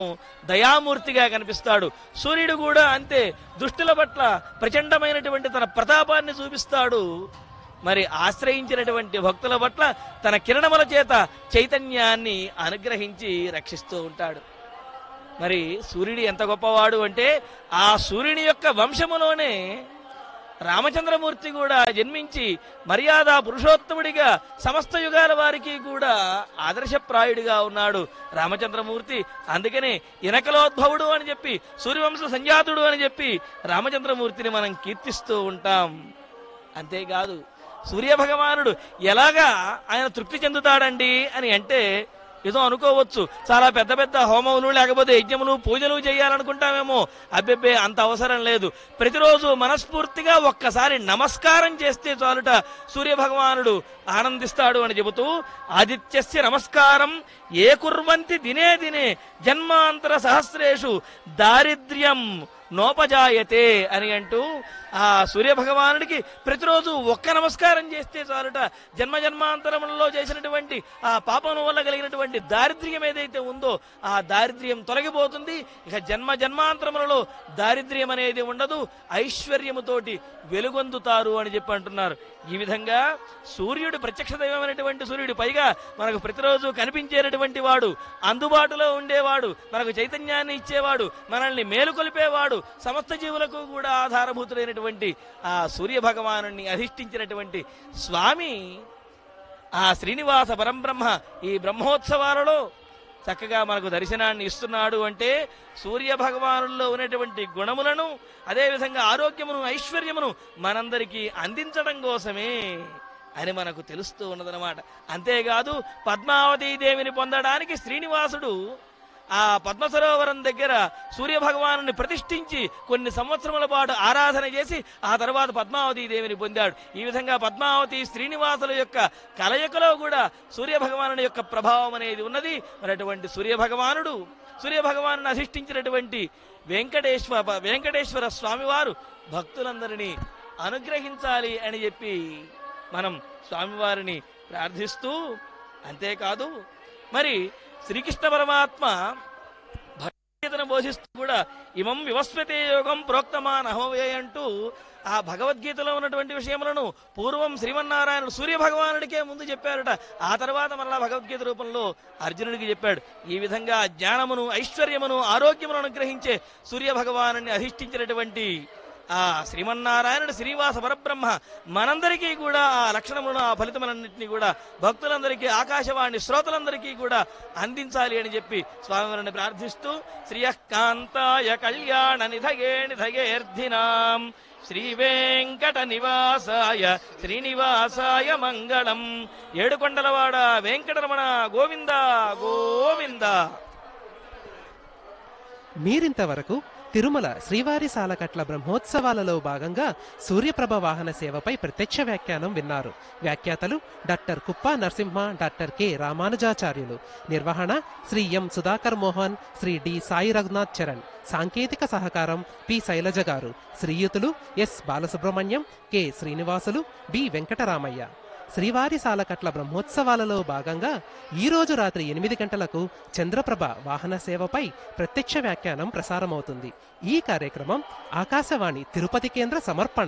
దయామూర్తిగా కనిపిస్తాడు సూర్యుడు కూడా అంతే దుష్టుల పట్ల ప్రచండమైనటువంటి తన ప్రతాపాన్ని చూపిస్తాడు మరి ఆశ్రయించినటువంటి భక్తుల పట్ల తన కిరణముల చేత చైతన్యాన్ని అనుగ్రహించి రక్షిస్తూ ఉంటాడు మరి సూర్యుడు ఎంత గొప్పవాడు అంటే ఆ సూర్యుని యొక్క వంశములోనే రామచంద్రమూర్తి కూడా జన్మించి మర్యాద పురుషోత్తముడిగా సమస్త యుగాల వారికి కూడా ఆదర్శప్రాయుడిగా ఉన్నాడు రామచంద్రమూర్తి అందుకనే ఇనకలోద్భవుడు అని చెప్పి సూర్యవంశ సంజాతుడు అని చెప్పి రామచంద్రమూర్తిని మనం కీర్తిస్తూ ఉంటాం అంతేకాదు సూర్య భగవానుడు ఎలాగా ఆయన తృప్తి చెందుతాడండి అని అంటే ఏదో అనుకోవచ్చు చాలా పెద్ద పెద్ద హోమములు లేకపోతే యజ్ఞములు పూజలు చేయాలనుకుంటామేమో అబ్బెబ్బే అంత అవసరం లేదు ప్రతిరోజు మనస్ఫూర్తిగా ఒక్కసారి నమస్కారం చేస్తే చాలుట సూర్య భగవానుడు ఆనందిస్తాడు అని చెబుతూ ఆదిత్యస్య నమస్కారం ఏ కుర్వంతి దినే దినే జన్మాంతర సహస్రేషు దారిద్ర్యం నోపజాయతే అని అంటూ ఆ సూర్య భగవానుడికి ప్రతిరోజు ఒక్క నమస్కారం చేస్తే చాలుట జన్మ జన్మాంతరములలో చేసినటువంటి ఆ పాపం వల్ల కలిగినటువంటి దారిద్ర్యం ఏదైతే ఉందో ఆ దారిద్ర్యం తొలగిపోతుంది ఇక జన్మ జన్మాంతరములలో దారిద్ర్యం అనేది ఉండదు ఐశ్వర్యముతోటి వెలుగొందుతారు అని చెప్పి అంటున్నారు ఈ విధంగా సూర్యుడు ప్రత్యక్ష దైవమైనటువంటి సూర్యుడు పైగా మనకు ప్రతిరోజు కనిపించేటటువంటి వాడు అందుబాటులో ఉండేవాడు మనకు చైతన్యాన్ని ఇచ్చేవాడు మనల్ని మేలుకొలిపేవాడు సమస్త జీవులకు కూడా ఆధారభూతులైనటువంటి ఆ సూర్య భగవాను అధిష్ఠించినటువంటి స్వామి ఆ శ్రీనివాస పరంబ్రహ్మ ఈ బ్రహ్మోత్సవాలలో చక్కగా మనకు దర్శనాన్ని ఇస్తున్నాడు అంటే సూర్య భగవానుల్లో ఉన్నటువంటి గుణములను అదేవిధంగా ఆరోగ్యమును ఐశ్వర్యమును మనందరికీ అందించడం కోసమే అని మనకు తెలుస్తూ ఉన్నదనమాట అంతేకాదు పద్మావతీ దేవిని పొందడానికి శ్రీనివాసుడు ఆ పద్మ సరోవరం దగ్గర సూర్య భగవాను ప్రతిష్ఠించి కొన్ని సంవత్సరముల పాటు ఆరాధన చేసి ఆ తర్వాత పద్మావతి దేవిని పొందాడు ఈ విధంగా పద్మావతి శ్రీనివాసుల యొక్క కలయికలో కూడా సూర్య భగవాను యొక్క ప్రభావం అనేది ఉన్నది మరి అటువంటి సూర్య భగవానుడు సూర్య భగవాను అధిష్ఠించినటువంటి వెంకటేశ్వర వెంకటేశ్వర స్వామివారు భక్తులందరినీ అనుగ్రహించాలి అని చెప్పి మనం స్వామివారిని ప్రార్థిస్తూ అంతేకాదు మరి శ్రీకృష్ణ పరమాత్మ భగవద్గీతను బోధిస్తూ కూడా ఇమం వివస్వతే యోగం ప్రోక్తమాన్ అహోవే అంటూ ఆ భగవద్గీతలో ఉన్నటువంటి విషయములను పూర్వం శ్రీమన్నారాయణుడు సూర్య భగవానుడికే ముందు చెప్పారట ఆ తర్వాత మరలా భగవద్గీత రూపంలో అర్జునుడికి చెప్పాడు ఈ విధంగా జ్ఞానమును ఐశ్వర్యమును ఆరోగ్యమును అనుగ్రహించే సూర్య భగవాను అధిష్ఠించినటువంటి ఆ శ్రీమన్నారాయణుడు శ్రీనివాస పరబ్రహ్మ మనందరికీ కూడా ఆ లక్షణములను ఆ ఫలితములన్నింటినీ కూడా భక్తులందరికీ ఆకాశవాణి శ్రోతలందరికీ కూడా అందించాలి అని చెప్పి స్వామివారిని ప్రార్థిస్తూ శ్రియకాంతాయ కళ్యాణ నిధగే నిధగేర్ధినాం శ్రీ వెంకట నివాసాయ శ్రీనివాసాయ మంగళం ఏడుకొండలవాడ వెంకటరమణ గోవింద గోవింద మీరింతవరకు తిరుమల శ్రీవారి సాలకట్ల బ్రహ్మోత్సవాలలో భాగంగా సూర్యప్రభ వాహన సేవపై ప్రత్యక్ష వ్యాఖ్యానం విన్నారు వ్యాఖ్యాతలు డాక్టర్ కుప్ప నరసింహ డాక్టర్ కె రామానుజాచార్యులు నిర్వహణ శ్రీ ఎం సుధాకర్ మోహన్ శ్రీ డి సాయి రఘునాథ్ చరణ్ సాంకేతిక సహకారం పి శైలజ గారు శ్రీయుతులు S Balasubrahmanyam K Srinivasulu B Venkataramayya శ్రీవారి సాలకట్ల బ్రహ్మోత్సవాలలో భాగంగా ఈ రోజు రాత్రి ఎనిమిది గంటలకు చంద్రప్రభ వాహన సేవపై ప్రత్యక్ష వ్యాఖ్యానం ప్రసారమవుతుంది ఈ కార్యక్రమం ఆకాశవాణి తిరుపతి కేంద్ర సమర్పణ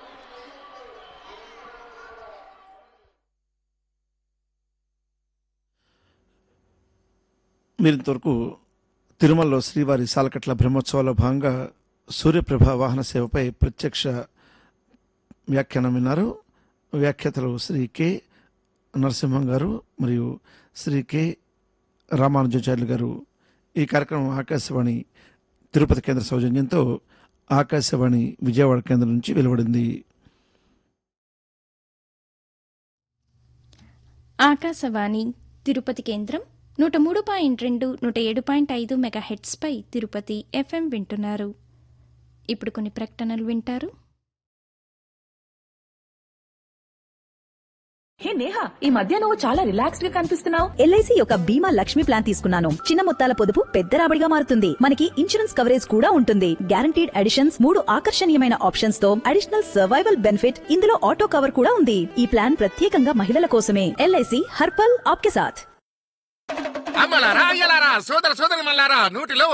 మీరింతవరకు తిరుమలలో శ్రీవారి సాలకట్ల బ్రహ్మోత్సవాల భాగంగా సూర్యప్రభ వాహన సేవపై ప్రత్యక్ష వ్యాఖ్యానం విన్నారు వ్యాఖ్యాతలు శ్రీ కె నరసింహం గారు మరియు శ్రీ కె రామానుజాచార్యులు గారు ఈ కార్యక్రమం ఆకాశవాణి తిరుపతి కేంద్ర సౌజన్యంతో ఆకాశవాణి విజయవాడ కేంద్రం నుంచి వెలువడింది ఆకాశవాణి తిరుపతి కేంద్రం నూట మూడు పాయింట్ రెండు నూట ఏడు పాయింట్ ఐదు మెగా హెడ్స్పై తిరుపతి ఎఫ్ఎం వింటున్నారు ఇప్పుడు కొన్ని ప్రకటనలు వింటారు హే నేహా ఈ మధ్య నువ్వు చాలా రిలాక్స్డ్ గా కనిపిస్తున్నావు ఎల్ఐసి యొక్క బీమా లక్ష్మి ప్లాన్ తీసుకున్నాను చిన్న మొత్తాల పొదుపు పెద్ద రాబడిగా మారుతుంది మనకి ఇన్సూరెన్స్ కవరేజ్ కూడా ఉంటుంది గ్యారంటీడ్ అడిషన్స్ మూడు ఆకర్షణీయమైన ఆప్షన్స్ తో అడిషనల్ సర్వైవల్ బెనిఫిట్ ఇందులో ఆటో కవర్ కూడా ఉంది ఈ ప్లాన్ ప్రత్యేకంగా మహిళల కోసమే ఎల్ఐసి హర్పల్ ఆప్కే సాథ్ అమ్మలారా అయ్యలారా సోదర సోదరి మల్లారా నూటిలో